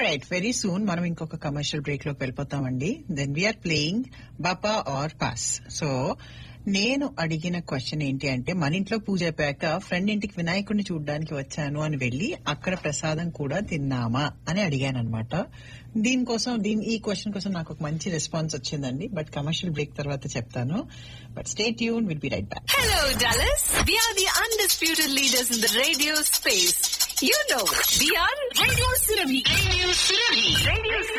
Right very soon మనం ఇంకొక commercial break లోకి వెళ్ళిపోతామండి దెన్ వీఆర్ ప్లేయింగ్ బాపా ఆర్ పాస్ సో నేను అడిగిన క్వశ్చన్ ఏంటి అంటే మన ఇంట్లో పూజ అయిపోయాక ఫ్రెండ్ ఇంటికి వినాయకుడిని చూడడానికి వచ్చాను అని వెళ్ళి అక్కడ ప్రసాదం కూడా తిన్నామా అని అడిగాను అనమాట దీనికోసం దీని ఈ క్వశ్చన్ కోసం నాకు ఒక మంచి రెస్పాన్స్ వచ్చిందండి బట్ కమర్షియల్ బ్రేక్ తర్వాత చెప్తాను but stay tune will be right back Hello, Dallas. We are the undisputed leaders in the radio space. You know, we are Radio Surabhi. Radio Surabhi. Radio